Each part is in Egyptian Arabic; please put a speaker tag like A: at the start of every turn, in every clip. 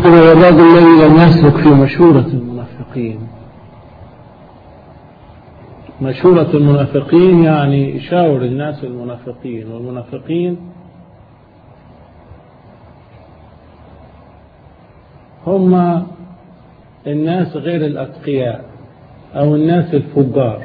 A: هو الرجل الذي لم يسلك في مشورة المنافقين مشورة المنافقين يعني يشاور الناس المنافقين والمنافقين هم الناس غير الأتقياء أو الناس الفجار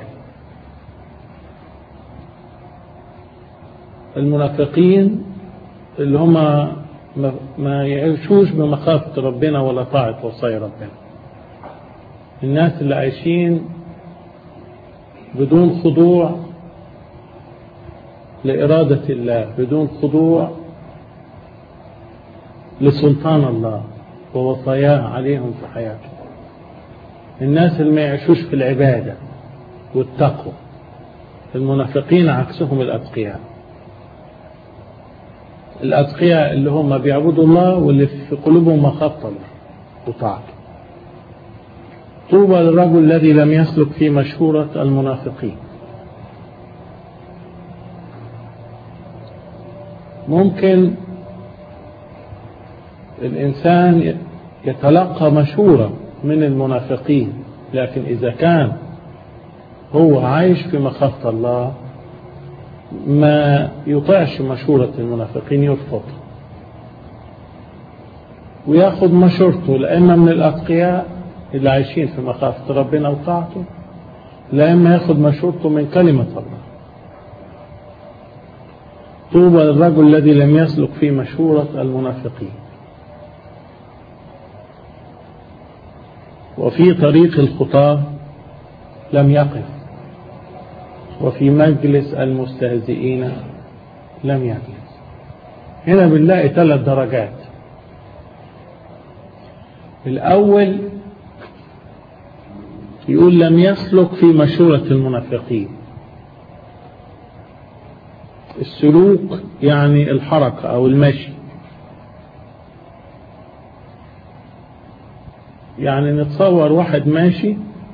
A: المنافقين اللي هم ما يعيشوش بمخافة ربنا ولا طاعة وصايا ربنا الناس اللي عايشين بدون خضوع لإرادة الله بدون خضوع لسلطان الله ووصاياه عليهم في حياتهم الناس اللي ما يعيشوش في العبادة والتقوى المنافقين عكسهم الأتقياء الأتقياء اللي هم بيعبدوا الله واللي في قلوبهم مخافة الله وطاعته طوبى للرجل الذي لم يسلك في مشهورة المنافقين ممكن الإنسان يتلقى مشورة من المنافقين لكن إذا كان هو عايش في مخافة الله ما يطيعش مشورة المنافقين يرفض وياخذ مشورته لا إما من الأتقياء اللي عايشين في مخافة ربنا وطاعته لا إما ياخذ مشورته من كلمة الله طوبى للرجل الذي لم يسلك في مشورة المنافقين وفي طريق الخطاة لم يقف وفي مجلس المستهزئين لم يجلس هنا بنلاقي ثلاث درجات الأول يقول لم يسلك في مشورة المنافقين السلوك يعني الحركة أو المشي يعني نتصور واحد ماشي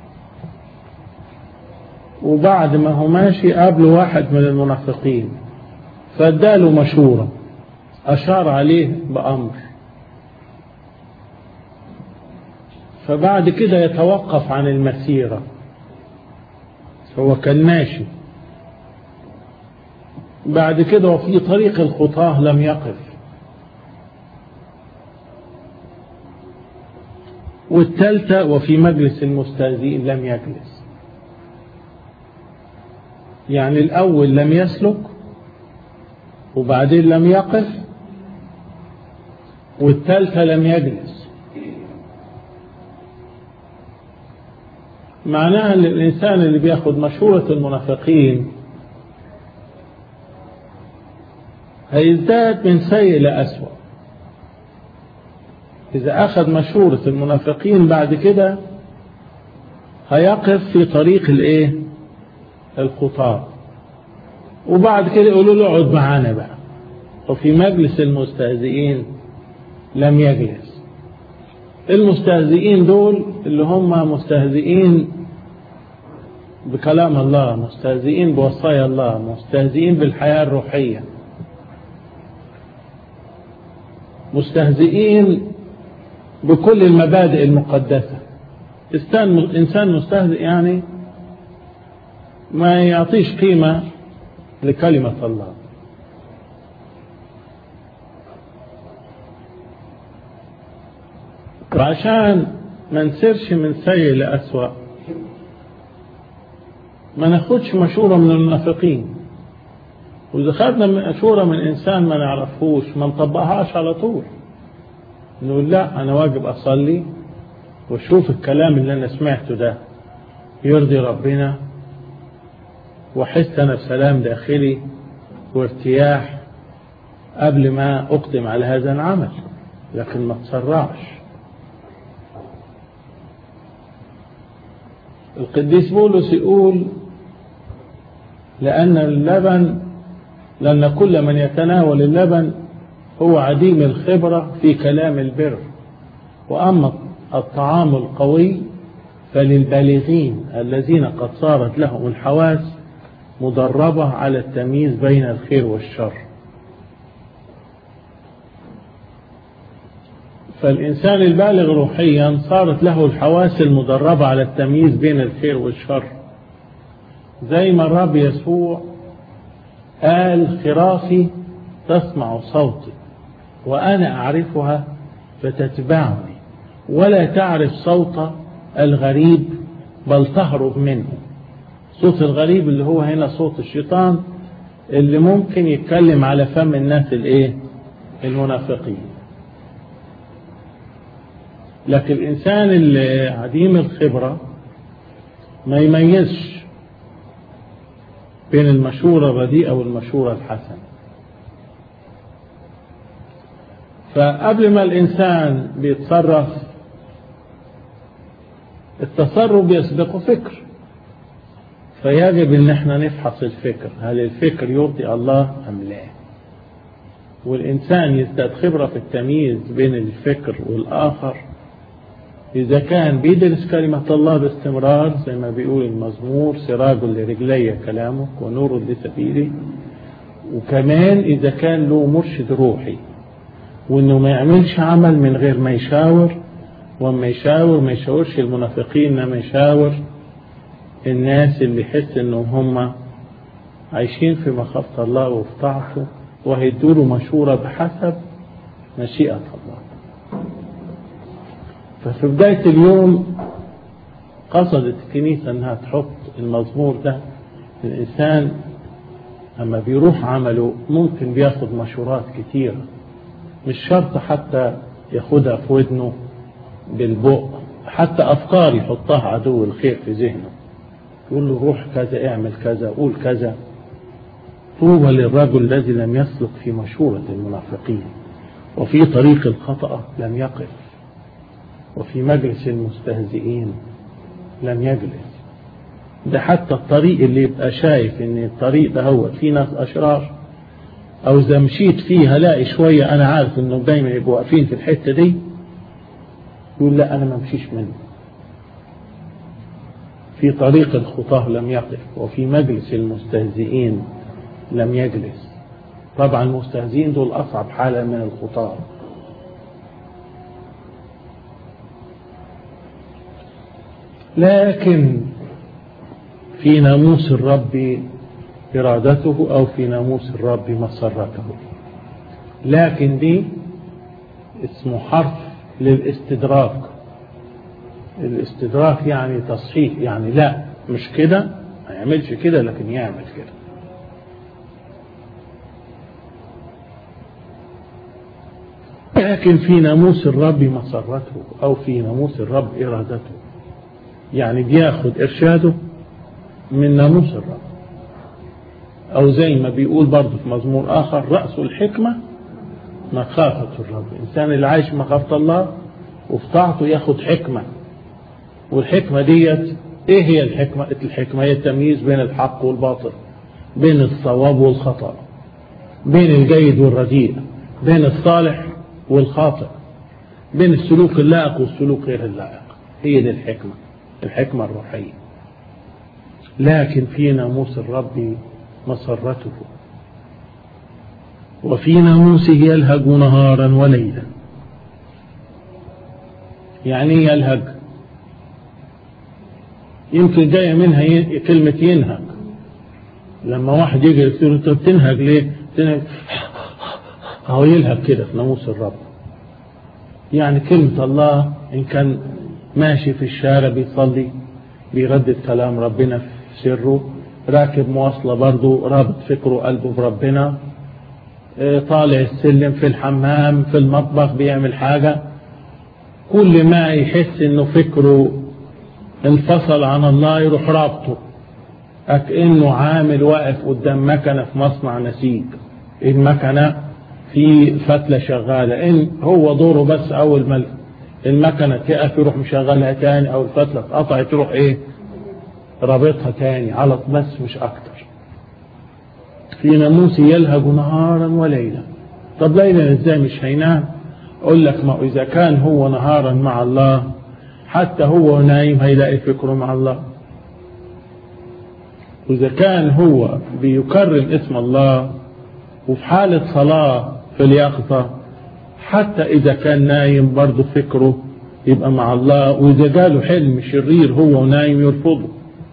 A: وبعد ما هو ماشي قابله واحد من المنافقين فاداله مشورة أشار عليه بأمر فبعد كده يتوقف عن المسيرة هو كان ماشي بعد كده وفي طريق الخطاه لم يقف والثالثة وفي مجلس المستهزئين لم يجلس يعني الأول لم يسلك وبعدين لم يقف والثالثة لم يجلس معناها ان الإنسان اللي بياخد مشورة المنافقين هيزداد من سيء لأسوأ إذا أخذ مشورة المنافقين بعد كده هيقف في طريق الإيه؟ الخطاب وبعد كده يقولوا له اقعد معانا بقى وفي مجلس المستهزئين لم يجلس المستهزئين دول اللي هم مستهزئين بكلام الله مستهزئين بوصايا الله مستهزئين بالحياة الروحية مستهزئين بكل المبادئ المقدسة إنسان مستهزئ يعني ما يعطيش قيمة لكلمة الله وعشان ما نسيرش من سيء لأسوأ ما ناخدش مشورة من المنافقين وإذا خدنا مشورة من إنسان ما نعرفوش ما نطبقهاش على طول نقول لا أنا واجب أصلي وأشوف الكلام اللي أنا سمعته ده يرضي ربنا وأحس أنا بسلام داخلي وارتياح قبل ما أقدم على هذا العمل لكن ما تسرعش القديس بولس يقول لأن اللبن لأن كل من يتناول اللبن هو عديم الخبرة في كلام البر وأما الطعام القوي فللبالغين الذين قد صارت لهم الحواس مدربة على التمييز بين الخير والشر فالإنسان البالغ روحيا صارت له الحواس المدربة على التمييز بين الخير والشر زي ما الرب يسوع قال خرافي تسمع صوتي وأنا أعرفها فتتبعني ولا تعرف صوت الغريب بل تهرب منه صوت الغريب اللي هو هنا صوت الشيطان اللي ممكن يتكلم على فم الناس الايه المنافقين لكن الانسان اللي عديم الخبرة ما يميزش بين المشورة الرديئة والمشورة الحسنة فقبل ما الإنسان بيتصرف التصرف يسبقه فكر فيجب ان احنا نفحص الفكر هل الفكر يرضي الله ام لا والانسان يزداد خبرة في التمييز بين الفكر والاخر اذا كان بيدرس كلمة الله باستمرار زي ما بيقول المزمور سراج لرجلي كلامك ونور لسبيلي وكمان اذا كان له مرشد روحي وانه ما يعملش عمل من غير ما يشاور وما يشاور ما يشاورش المنافقين انما يشاور الناس اللي يحس انهم هم عايشين في مخافة الله وفي طاعته وهيدوا له مشورة بحسب مشيئة الله ففي بداية اليوم قصدت الكنيسة انها تحط المزمور ده الانسان اما بيروح عمله ممكن بياخد مشورات كتيرة مش شرط حتى ياخدها في ودنه بالبق حتى افكار يحطها عدو الخير في ذهنه يقول له روح كذا اعمل كذا قول كذا طوبى للرجل الذي لم يسلك في مشورة المنافقين وفي طريق الخطأ لم يقف وفي مجلس المستهزئين لم يجلس ده حتى الطريق اللي يبقى شايف ان الطريق ده هو في ناس اشرار او اذا مشيت فيه هلاقي شوية انا عارف انه دايما يبقوا واقفين في الحتة دي يقول لا انا ما امشيش منه في طريق الخطاه لم يقف وفي مجلس المستهزئين لم يجلس طبعا المستهزئين دول أصعب حالة من الخطاه لكن في ناموس الرب إرادته أو في ناموس الرب مسرته لكن دي اسمه حرف للاستدراك الاستدراك يعني تصحيح يعني لا مش كده ما يعملش كده لكن يعمل كده لكن في ناموس الرب مسرته او في ناموس الرب ارادته يعني بياخد ارشاده من ناموس الرب او زي ما بيقول برضه في مزمور اخر رأس الحكمة مخافة الرب الانسان اللي عايش مخافة الله وفي طاعته ياخد حكمة والحكمة ديت ايه هي الحكمة الحكمة هي التمييز بين الحق والباطل بين الصواب والخطأ بين الجيد والرديء بين الصالح والخاطئ بين السلوك اللائق والسلوك غير اللائق هي دي الحكمة الحكمة الروحية لكن في ناموس الرب مسرته وفي ناموسه يلهج نهارا وليلا يعني يلهج يمكن جاية منها ي... كلمة ينهج لما واحد يجي يقول انت بتنهج ليه تنهج هو يلهج كده في ناموس الرب يعني كلمة الله إن كان ماشي في الشارع بيصلي بيردد كلام ربنا في سره راكب مواصلة برضه رابط فكره قلبه بربنا طالع السلم في الحمام في المطبخ بيعمل حاجة كل ما يحس انه فكره انفصل عن الله يروح رابطه أكأنه عامل واقف قدام مكنة في مصنع نسيج المكنة في فتلة شغالة إن هو دوره بس أول ما المكنة تقف يروح مشغلها تاني أو الفتلة اتقطعت تروح إيه رابطها تاني على بس مش أكتر في ناموس يلهج نهارا وليلا طب ليلا ازاي مش هينام اقول لك ما اذا كان هو نهارا مع الله حتى هو نايم هيلاقي فكره مع الله وإذا كان هو بيكرم اسم الله وفي حالة صلاة في اليقظة حتى إذا كان نايم برضه فكره يبقى مع الله وإذا جاله حلم شرير هو ونايم يرفضه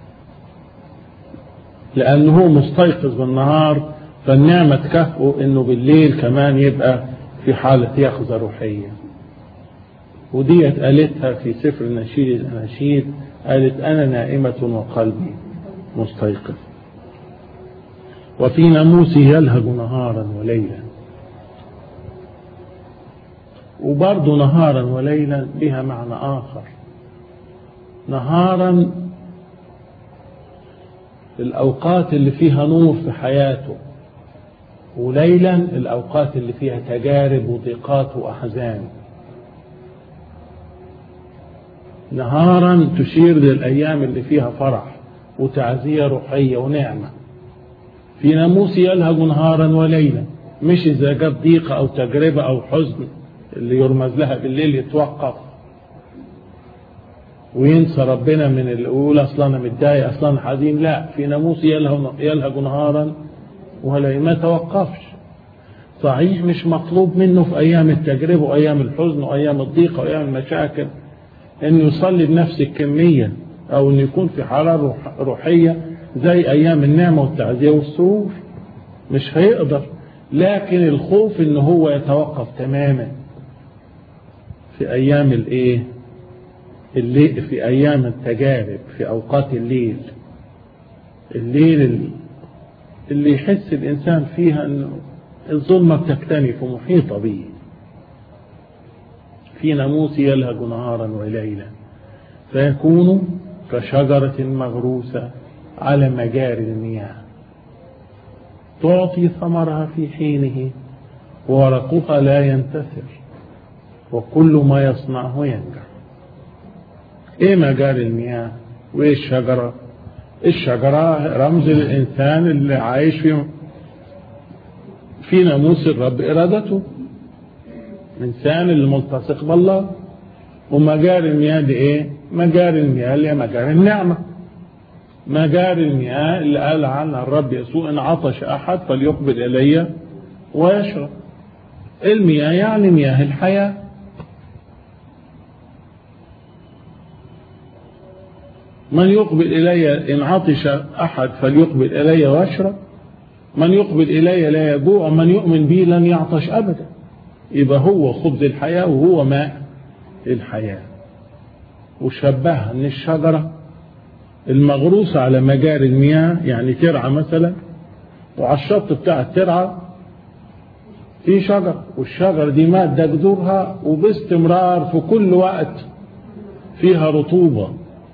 A: لأنه هو مستيقظ بالنهار فالنعمة تكافئه إنه بالليل كمان يبقى في حالة يقظة روحية وديت قالتها في سفر نشيد الأناشيد قالت أنا نائمة وقلبي مستيقظ وفي ناموسه يلهج نهارا وليلا وبرضه نهارا وليلا بها معنى آخر نهارا الأوقات اللي فيها نور في حياته وليلا الأوقات اللي فيها تجارب وضيقات وأحزان نهارا تشير للأيام اللي فيها فرح وتعزية روحية ونعمة في ناموس يلهج نهارا وليلا مش إذا جت ضيقة أو تجربة أو حزن اللي يرمز لها بالليل يتوقف وينسى ربنا من اللي يقول اصلا انا متضايق اصلا انا حزين لا في ناموس يلهج يلهج نهارا ولا ما توقفش صحيح مش مطلوب منه في ايام التجربه وايام الحزن وايام الضيقه وايام المشاكل انه يصلي بنفس الكميه او انه يكون في حاله روحيه زي ايام النعمه والتعزيه والسرور مش هيقدر لكن الخوف ان هو يتوقف تماما في ايام الايه الليل في ايام التجارب في اوقات الليل الليل اللي يحس الانسان فيها انه الظلمة بتكتنف ومحيطة به في ناموس يلهج نهارا وليلا فيكون كشجرة مغروسة على مجاري المياه تعطي ثمرها في حينه ورقها لا ينتثر وكل ما يصنعه ينجح ايه مجاري المياه وايه الشجرة الشجرة رمز الانسان اللي عايش في في ناموس الرب ارادته الانسان اللي ملتصق بالله ومجاري المياه دي ايه مجاري المياه اللي هي مجاري النعمة مجاري المياه اللي قال عنها الرب يسوع ان عطش احد فليقبل الي ويشرب المياه يعني مياه الحياه من يقبل إلي إن عطش أحد فليقبل إلي واشرب من يقبل إلي لا يجوع من يؤمن بي لن يعطش أبدا يبقى هو خبز الحياة وهو ماء الحياة وشبهها ان الشجرة المغروسة على مجاري المياه يعني ترعى مثلا وعلى الشط بتاع الترعة في شجر والشجر دي مادة جذورها وباستمرار في كل وقت فيها رطوبة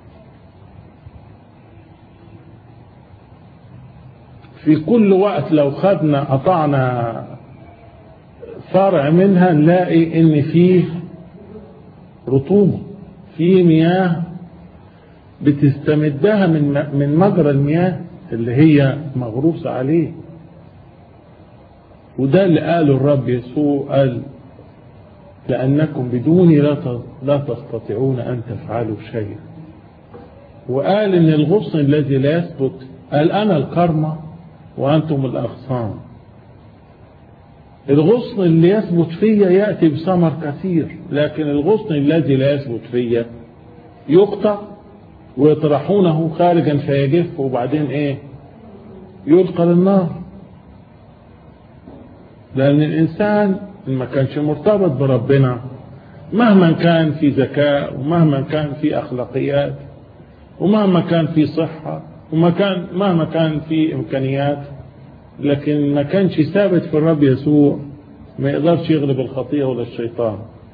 A: في كل وقت لو خدنا قطعنا فرع منها نلاقي ان فيه رطوبة في مياه بتستمدها من من مجرى المياه اللي هي مغروسة عليه وده اللي قاله الرب يسوع قال لأنكم بدوني لا لا تستطيعون أن تفعلوا شيئا وقال إن الغصن الذي لا يثبت قال أنا الكرمة وأنتم الأغصان الغصن اللي يثبت فيا يأتي بثمر كثير لكن الغصن الذي لا يثبت فيا يقطع ويطرحونه خارجا فيجف وبعدين ايه يلقى للنار لأن الإنسان ما كانش مرتبط بربنا مهما كان في ذكاء ومهما كان في أخلاقيات ومهما كان في صحة وما كان مهما كان في إمكانيات لكن ما كانش ثابت في الرب يسوع ما يقدرش يغلب الخطيئة ولا الشيطان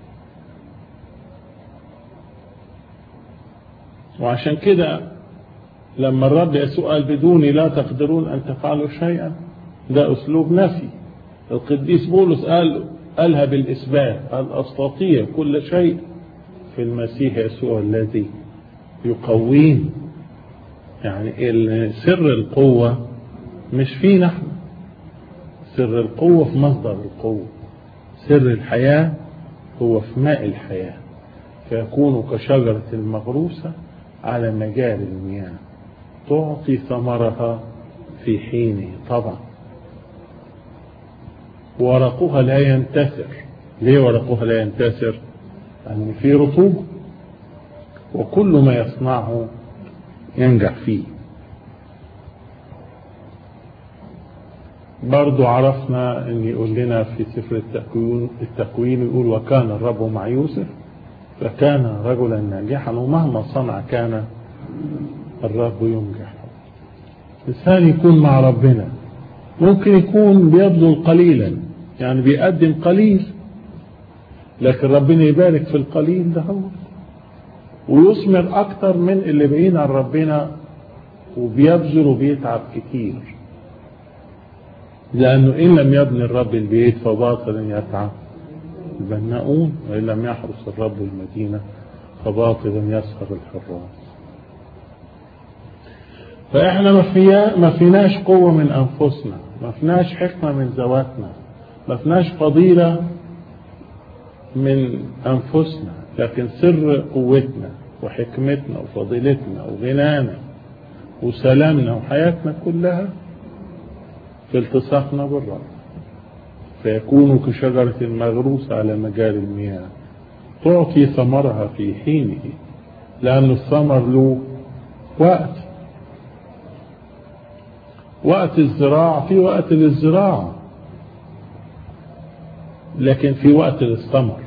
A: وعشان كده لما الرب يسوع قال بدوني لا تقدرون أن تفعلوا شيئا ده أسلوب نفي القديس بولس قال قالها بالإثبات قال أستطيع كل شيء في المسيح يسوع الذي يقويني يعني سر القوة مش فينا احنا سر القوة في مصدر القوة سر الحياة هو في ماء الحياة فيكون كشجرة المغروسة على مجال المياه تعطي ثمرها في حينه طبعا ورقها لا ينتثر ليه ورقها لا ينتثر يعني في رطوبة وكل ما يصنعه ينجح فيه برضو عرفنا ان يقول لنا في سفر التكوين, التكوين يقول وكان الرب مع يوسف فكان رجلا ناجحا ومهما صنع كان الرب ينجح الإنسان يكون مع ربنا ممكن يكون بيبذل قليلا يعني بيقدم قليل لكن ربنا يبارك في القليل ده هو ويثمر أكتر من اللي بعيد عن ربنا وبيبذل وبيتعب كتير لأنه إن لم يبني الرب البيت فباطلا يتعب البناؤون وإن لم يحرس الرب المدينة فباطلا يسهر الحراس فإحنا ما, فيها ما فيناش قوة من أنفسنا ما فيناش حكمة من ذواتنا ما فيناش فضيلة من أنفسنا لكن سر قوتنا وحكمتنا وفضيلتنا وغنانا وسلامنا وحياتنا كلها في التصاقنا بالرب فيكون كشجرة مغروسة على مجال المياه تعطي ثمرها في حينه لأن الثمر له وقت وقت الزراعة في وقت للزراعة لكن في وقت للثمر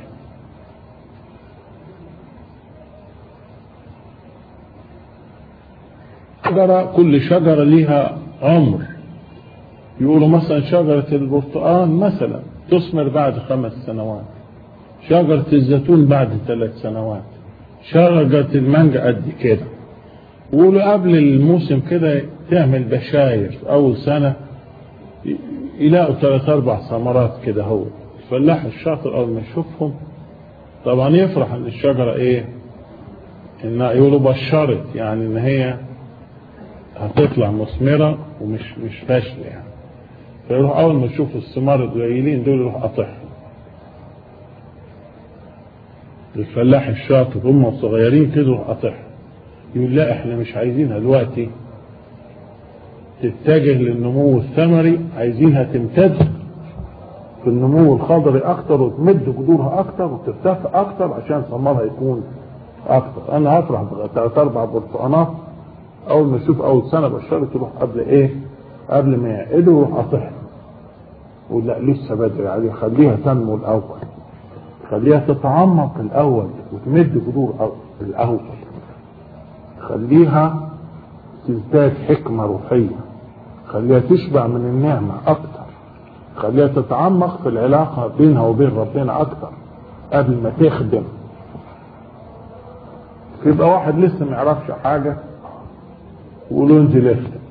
A: شجرة كل شجرة ليها عمر يقولوا مثلا شجرة البرتقال مثلا تثمر بعد خمس سنوات شجرة الزيتون بعد ثلاث سنوات شجرة المانجا قد كده ويقولوا قبل الموسم كده تعمل بشاير أول سنة يلاقوا ثلاث أربع ثمرات كده هو الفلاح الشاطر أول ما يشوفهم طبعا يفرح إن الشجرة إيه إنها يقولوا بشرت يعني إن هي هتطلع مثمرة ومش مش فاشلة يعني فيروح أول ما يشوفوا الثمار القليلين دول يروح قاطعهم الفلاح الشاطر هم صغيرين كده يروح قاطعهم يقول لا احنا مش عايزينها دلوقتي تتجه للنمو الثمري عايزينها تمتد في النمو الخضري اكتر وتمد جذورها اكتر وترتفع اكتر عشان ثمرها يكون اكتر انا هفرح ثلاث اربع برتقانات اول ما اشوف اول سنه بشرت تروح قبل ايه قبل ما يعقدوا يروح قاطعها ولا لسه بدري عليه خليها تنمو الاول خليها تتعمق الاول وتمد جذور الاول خليها تزداد حكمة روحية خليها تشبع من النعمة أكتر خليها تتعمق في العلاقة بينها وبين ربنا أكتر قبل ما تخدم يبقى واحد لسه ما يعرفش حاجة ويقولوا انزل اخدم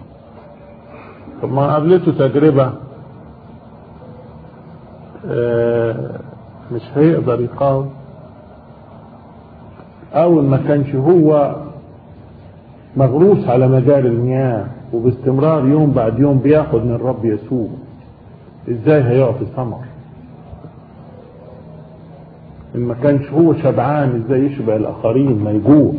A: طب ما قابلته تجربة آه مش هيقدر يقاوم اول ما كانش هو مغروس على مجال المياه وباستمرار يوم بعد يوم بياخد من الرب يسوع ازاي هيعطي ثمر ان ما كانش هو شبعان ازاي يشبع الاخرين ما يجوع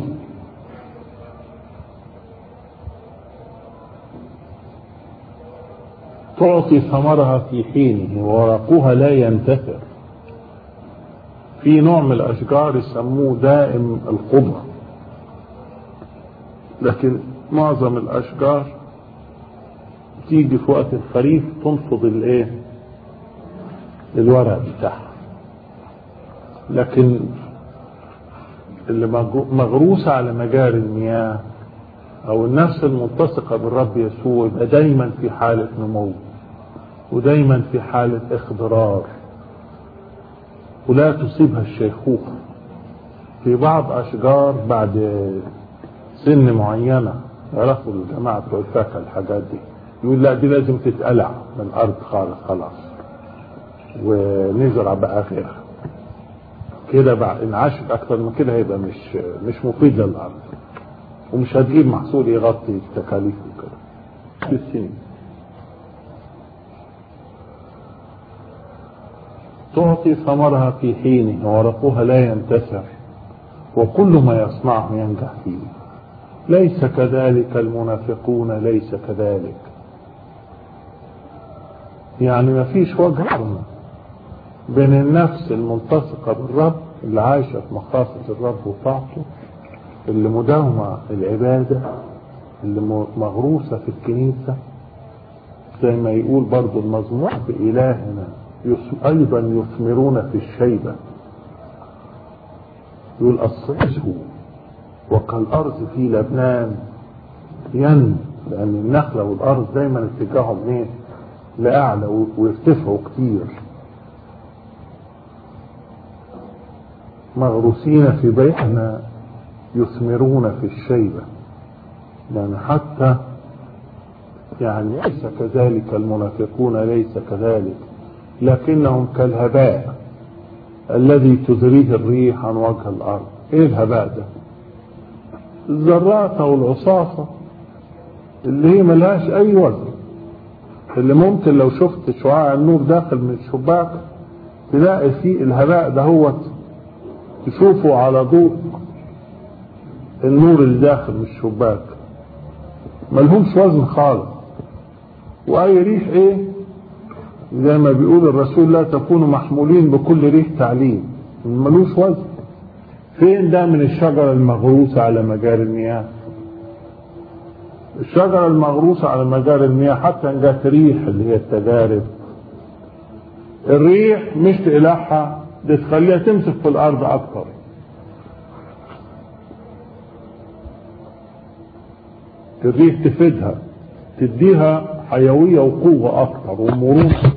A: تعطي ثمرها في حينه وورقها لا ينتثر في نوع من الاشجار يسموه دائم القبر لكن معظم الاشجار تيجي في وقت الخريف تنفض الايه الورق بتاعها لكن اللي مغروسة على مجاري المياه او النفس الملتصقة بالرب يسوع يبقى دايما في حالة نمو ودايما في حالة اخضرار ولا تصيبها الشيخوخة في بعض اشجار بعد سن معينة يعرفوا الجماعة بتوع الفاكهة الحاجات دي يقول لا دي لازم تتقلع من الأرض خالص خلاص ونزرع بقى غيرها كده بقى إن عاشت أكتر من كده هيبقى مش مش مفيد للأرض ومش هتجيب محصول يغطي التكاليف وكده في السنين تعطي ثمرها في حينه ورقها لا ينتثر وكل ما يصنعه ينجح فيه ليس كذلك المنافقون ليس كذلك يعني ما فيش وجه
B: بين النفس الملتصقة بالرب اللي عايشة في مخافة الرب وطاعته اللي مداومة العبادة اللي مغروسة في الكنيسة زي ما يقول برضو المزمور بإلهنا أيضا يثمرون في الشيبة يقول الصيد وكالأرض في لبنان ين لأن النخلة والأرض دايما اتجاههم ايه لأعلى ويرتفعوا كتير مغروسين في بيتنا يثمرون في الشيبة يعني حتى يعني ليس كذلك المنافقون ليس كذلك لكنهم كالهباء الذي تزريه الريح عن وجه الأرض ايه الهباء ده الذرات او العصافة اللي هي ملهاش اي وزن اللي ممكن لو شفت شعاع النور داخل من الشباك تلاقي فيه الهباء ده هو تشوفه على ضوء النور اللي داخل من الشباك ملهمش وزن خالص واي ريح ايه زي ما بيقول الرسول لا تكونوا محمولين بكل ريح تعليم ملوش وزن فين ده من الشجرة المغروسة على مجاري المياه الشجرة المغروسة على مجاري المياه حتى ان جات ريح اللي هي التجارب الريح مش تقلعها دي تخليها تمسك في الارض اكتر الريح تفيدها تديها حيوية وقوة اكتر ومرونة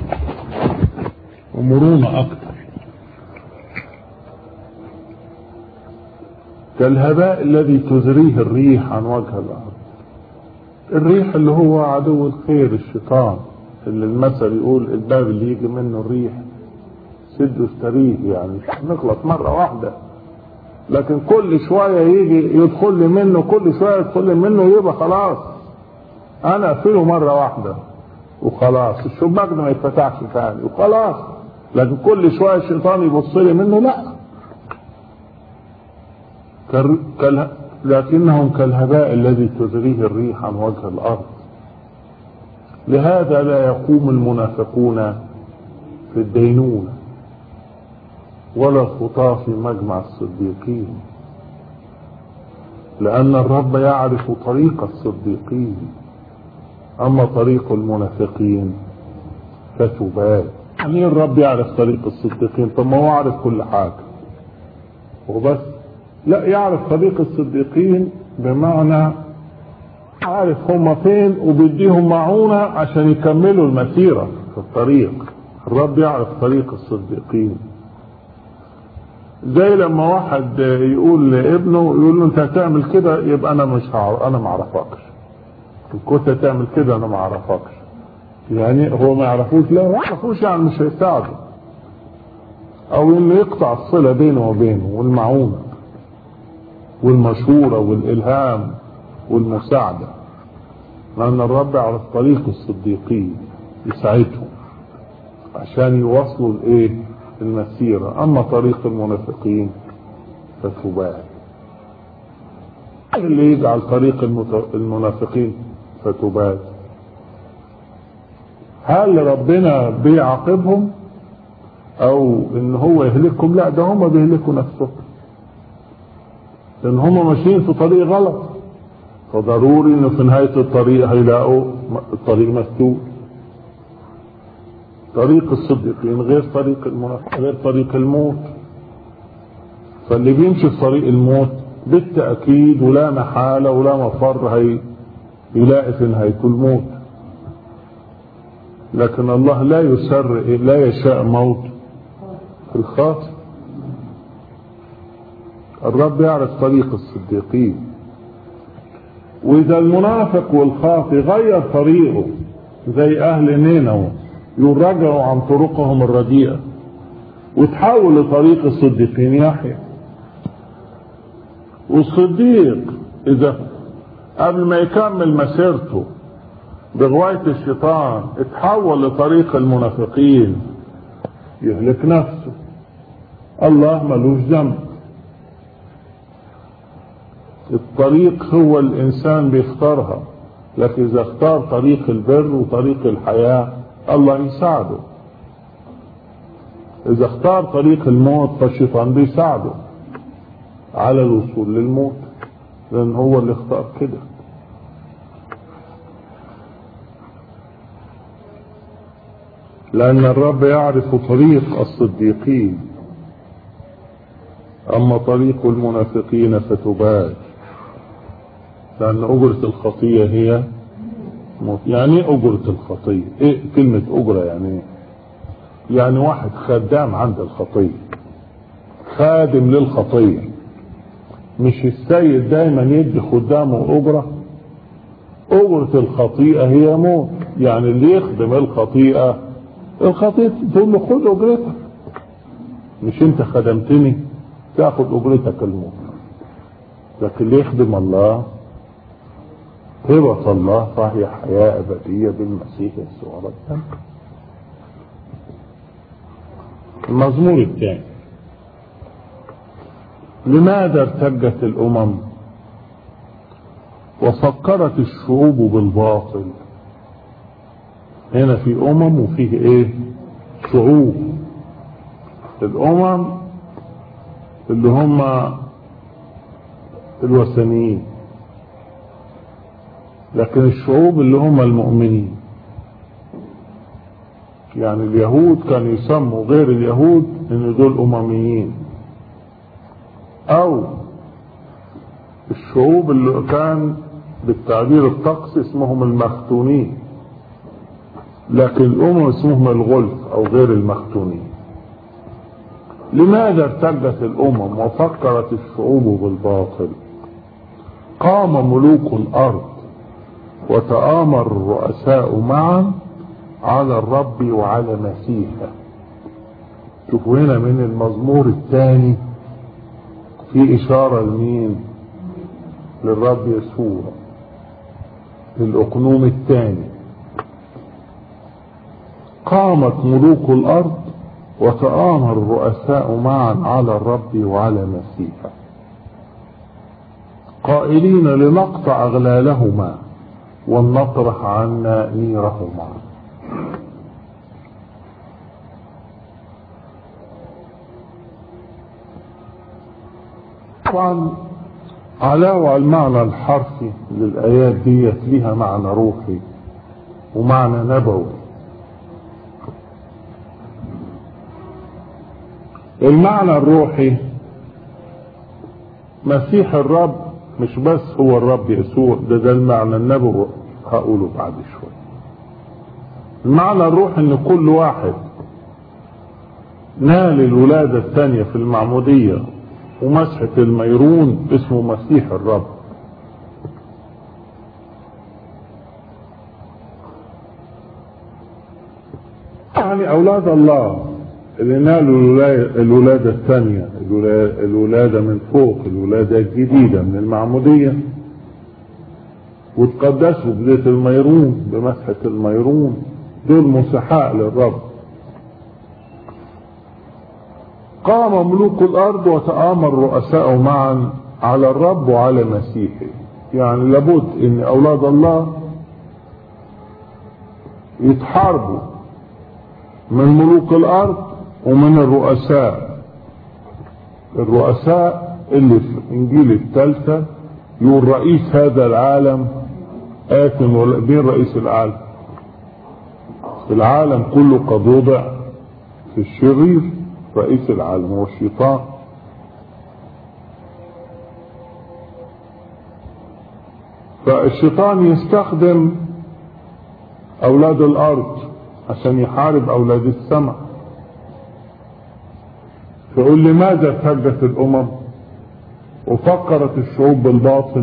B: ومرونة اكتر كالهباء الذي تزريه الريح عن وجه الارض الريح اللي هو عدو الخير الشيطان اللي المثل يقول الباب اللي يجي منه الريح سد استريه يعني نغلط مرة واحدة لكن كل شوية يجي يدخل لي منه كل شوية يدخل لي منه يبقى خلاص انا اقفله مرة واحدة وخلاص الشباك ده ما يتفتحش تاني وخلاص لكن كل شوية الشيطان يبص لي منه لا كال... لكنهم كالهباء الذي تزريه الريح عن وجه الارض لهذا لا يقوم المنافقون في الدينونة ولا الخطاة في مجمع الصديقين لأن الرب يعرف طريق الصديقين أما طريق المنافقين فتباد يعني الرب يعرف طريق الصديقين طب ما هو عارف كل حاجة وبس لا يعرف طريق الصديقين بمعنى عارف هم فين وبيديهم معونة عشان يكملوا المسيرة في الطريق الرب يعرف طريق الصديقين زي لما واحد يقول لابنه يقول له انت هتعمل كده يبقى انا مش هعرف انا ما اعرفكش كنت هتعمل كده انا ما اعرفكش يعني هو ما يعرفوش لا ما يعرفوش يعني مش هيساعده او انه يقطع الصلة بينه وبينه والمعونة والمشورة والالهام والمساعدة لان الرب يعرف طريق الصديقين يساعدهم عشان يوصلوا الايه المسيرة اما طريق المنافقين فتباع اللي يجعل طريق المنافقين فتباد هل ربنا بيعاقبهم او ان هو يهلكهم لا ده هم بيهلكوا نفسهم لان هم ماشيين في طريق غلط فضروري ان في نهاية الطريق هيلاقوا الطريق مسدود طريق الصديقين غير طريق المنافق غير طريق الموت فاللي بيمشي في طريق الموت بالتأكيد ولا محالة ولا مفر هي يلاقي في نهايته الموت لكن الله لا يسر لا يشاء موت الخاطئ الرب يعرف طريق الصديقين واذا المنافق والخاطئ غير طريقه زي اهل نينوى يرجعوا عن طرقهم الرديئة وتحول لطريق الصديقين يحيى والصديق اذا قبل ما يكمل مسيرته بغواية الشيطان اتحول لطريق المنافقين يهلك نفسه الله ملوش ذنب الطريق هو الانسان بيختارها لكن اذا اختار طريق البر وطريق الحياة الله يساعده اذا اختار طريق الموت فالشيطان بيساعده على الوصول للموت لان هو اللي اختار كده لان الرب يعرف طريق الصديقين اما طريق المنافقين فتباد لان اجرة الخطية هي موت يعني ايه اجرة الخطية ايه كلمة اجرة يعني ايه يعني واحد خدام عند الخطية خادم للخطية مش السيد دايما يدي خدامه اجرة اجرة الخطيئة هي موت يعني اللي يخدم الخطيئة الخطيئة تقول له خد اجرتك مش انت خدمتني تاخد اجرتك الموت لكن اللي يخدم الله هبة الله فهي حياة أبدية بالمسيح يسوع ربنا المزمور الثاني لماذا ارتجت الأمم وفكرت الشعوب بالباطل هنا في أمم وفيه إيه شعوب الأمم اللي هم الوثنيين لكن الشعوب اللي هم المؤمنين يعني اليهود كانوا يسموا غير اليهود ان دول امميين او الشعوب اللي كان بالتعبير الطقسي اسمهم المختونين لكن الامم اسمهم الغلف او غير المختونين لماذا ارتجت الامم وفكرت الشعوب بالباطل قام ملوك الارض وتآمر الرؤساء معا على الرب وعلى مسيحه شوفوا هنا من المزمور الثاني في إشارة لمين للرب يسوع الأقنوم الثاني قامت ملوك الأرض وتآمر الرؤساء معا على الرب وعلى مسيحه قائلين لنقطع أغلالهما ولنطرح عنا نيرهما طبعا علاوة على المعنى الحرفي للآيات ديت ليها معنى روحي ومعنى نبوي المعنى الروحي مسيح الرب مش بس هو الرب يسوع ده ده المعنى النبوي هقوله بعد شوية المعنى الروحي ان كل واحد نال الولادة الثانية في المعمودية ومسحة الميرون اسمه مسيح الرب يعني اولاد الله اللي نالوا الولادة الثانية الولادة من فوق الولادة الجديدة من المعمودية وتقدسوا بزيت الميرون بمسحة الميرون دول مسحاء للرب قام ملوك الارض وتآمر رؤساء معا على الرب وعلى مسيحه يعني لابد ان اولاد الله يتحاربوا من ملوك الارض ومن الرؤساء الرؤساء اللي في انجيل الثالثة يقول رئيس هذا العالم آثم بين رئيس العالم العالم كله قد وضع في الشرير رئيس العالم هو الشيطان فالشيطان يستخدم اولاد الارض عشان يحارب اولاد السماء فيقول لماذا ارتجت الامم وفكرت الشعوب بالباطل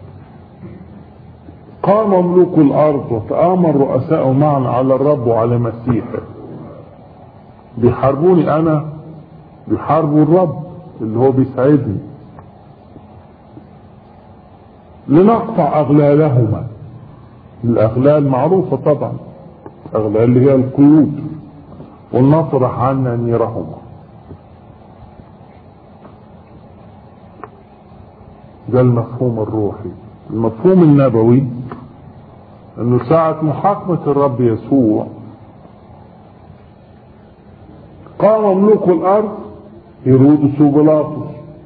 B: قام ملوك الارض وتآمر رؤساء معا على الرب وعلى مسيحه بيحاربوني انا بيحاربوا الرب اللي هو بيساعدني لنقطع اغلالهما الاغلال معروفة طبعا اغلال اللي هي القيود ولنطرح عنا نيرهما ده المفهوم الروحي المفهوم النبوي انه ساعة محاكمة الرب يسوع قام ملوك الارض هيرودس وبيلاطس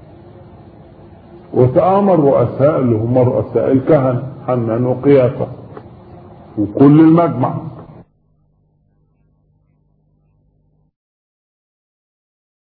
B: وتآمر رؤساء اللي هم رؤساء الكهنة حنان وقيافة وكل المجمع